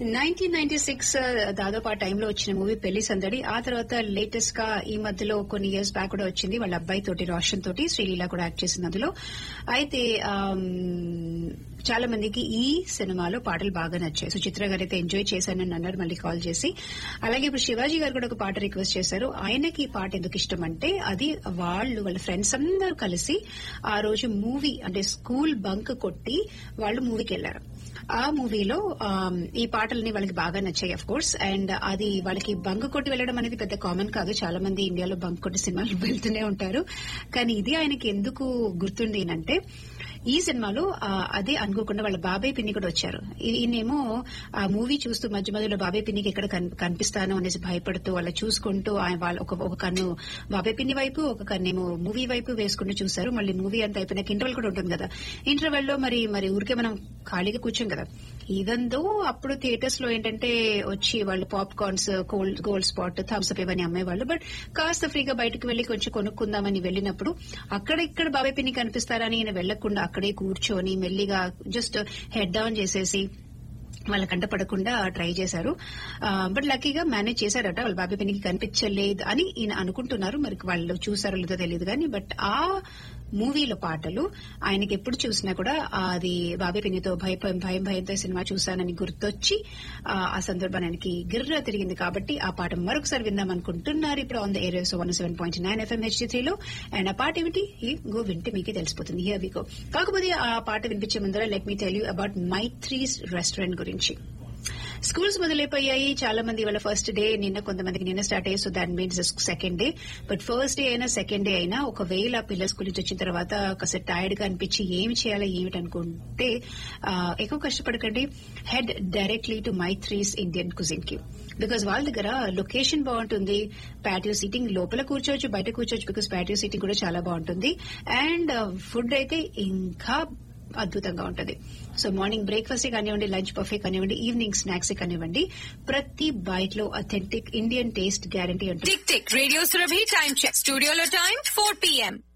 nineteen ninety six దాదాపు ఆ టైంలో వచ్చిన మూవీ పెళ్లి సందడి ఆ తర్వాత లేటెస్ట్ గా ఈ మధ్యలో కొన్ని ఇయర్స్ బ్యాక్ కూడా వచ్చింది వాళ్ళ అబ్బాయి తోటి రోషన్ తోటి శ్రీలీల కూడా యాక్ట్ చేసింది అందులో అయితే ఆమ్, చాలా మందికి ఈ సినిమాలో పాటలు బాగా నచ్చాయి సుచిత్ర గారు అయితే ఎంజాయ్ చేశానని అన్నారు మళ్ళీ కాల్ చేసి అలాగే ఇప్పుడు శివాజీ గారు కూడా ఒక పాట రిక్వెస్ట్ చేశారు ఆయనకి ఈ పాట ఎందుకు ఇష్టం అంటే అది వాళ్ళు వాళ్ళ ఫ్రెండ్స్ అందరూ కలిసి ఆ రోజు మూవీ అంటే స్కూల్ బంక్ కొట్టి వాళ్ళు మూవీకి వెళ్లారు ఆ మూవీలో ఆమ్, ఈ పాటలని వాళ్ళకి బాగా నచ్చాయి అఫ్ కోర్స్ అండ్ అది వాళ్ళకి బంక్ కొట్టి వెళ్ళడం అనేది పెద్ద కామన్ కాదు చాలా మంది ఇండియాలో బంక్ కొట్టి సినిమాలు వెళ్తూనే ఉంటారు కానీ ఇది ఆయనకి ఎందుకు గుర్తుంది అంటే ఈ సినిమాలో ఆ, అదే అనుకోకుండా వాళ్ళ బాబాయ్ పిన్ని కూడా వచ్చారు ఈ- ఈయనేమో ఆ మూవీ చూస్తూ మధ్య మధ్యలో బాబాయ్ పిన్నికి ఎక్కడ కన్- కనిపిస్తాను అనేసి భయపడుతూ అలా చూసుకుంటూ ఆయన వాళ్ళ ఒక ఒక కన్ను బాబాయ్ పిన్ని వైపు ఒక కన్నేమో మూవీ వైపు వేసుకుంటూ చూశారు మళ్ళీ మూవీ అంతా అయిపోయినాక ఇంటర్వెల్ కూడా ఉంటుంది కదా ఇంటర్వెల్ లో మరి మరి ఊరికే మనం ఖాళీగా కూర్చోం కదా ఈవెన్ దో అప్పుడు థియేటర్స్ లో ఏంటంటే వచ్చి వాళ్ళు popcorns cold Gold Spot Thums Up ఇవన్నీ అమ్మేవాళ్ళు బట్ కాస్త ఫ్రీగా బయటకు వెళ్లి కొంచెం కొనుక్కుందామని వెళ్ళినప్పుడు అక్కడ ఇక్కడ బాబాయ్ పిన్ని కనిపిస్తారని ఈయన వెళ్లకుండా అక్కడే కూర్చొని మెల్లిగా జస్ట్ హెడ్ డౌన్ చేసేసి వాళ్ళ కంట పడకుండా ట్రై చేశారు బట్ లక్కీగా మేనేజ్ చేశారట వాళ్ళ బాబాయ్ పిన్నికి కనిపించలేదు అని ఈయన అనుకుంటున్నారు మరి వాళ్ళు చూసారో లేదో తెలియదు కానీ బట్ ఆ మూవీలో పాటలు ఆయనకి ఎప్పుడు చూసినా కూడా అది బాబాయ్ పిన్నితో భయం భయం భయంతో సినిమా చూశానని గుర్తొచ్చి ఆ, ఆ సందర్భాన్ని ఆయనకి గిర్ర తిరిగింది కాబట్టి ఆ పాట మరొకసారి విందాం అనుకుంటున్నారు ఇప్పుడు on the areas one seven point nine FM HD త్రీలో అండ్ ఆ పాట ఏమిటి ఈ గో వింటే మీకే తెలిసిపోతుంది హియర్ వి గో కాకపోతే ఆ పాట వినిపించే ముందర let me tell you about Maithri's restaurant గురించి స్కూల్స్ మొదలైపోయాయి చాలా మంది వాళ్ళ ఫస్ట్ డే నిన్న కొంతమందికి నిన్న స్టార్ట్ అయ్యాయి so that means second day but first day అయినా సెకండ్ డే అయినా ఒకవేళ పిల్లల స్కూల్ నుంచి వచ్చిన తర్వాత కాస్త టైర్డ్ గా అనిపించి ఏమి చేయాలి ఏమిటి అనుకుంటే ఆ, ఎక్కువ కష్టపడకండి head directly to Maithri's Indian cuisine కి బికాస్ వాళ్ళ దగ్గర లొకేషన్ బాగుంటుంది ప్యాటియో సీటింగ్ లోపల కూర్చోవచ్చు బయట కూర్చోవచ్చు బికాస్ ప్యాటియో సీటింగ్ కూడా చాలా బాగుంటుంది అండ్ ఫుడ్ అయితే ఇంకా అద్భుతంగా ఉంటది సో మార్నింగ్ బ్రేక్ఫాస్ట్ కానివ్వండి లంచ్ బఫే కానివ్వండి ఈవినింగ్ స్నాక్స్ కానివ్వండి ప్రతి బైట్ లో అథెంటిక్ ఇండియన్ టేస్ట్ గ్యారంటీ ఉంటుంది tick tick radio Surabhi time check స్టూడియోలో టైం ఫోర్ పిఎం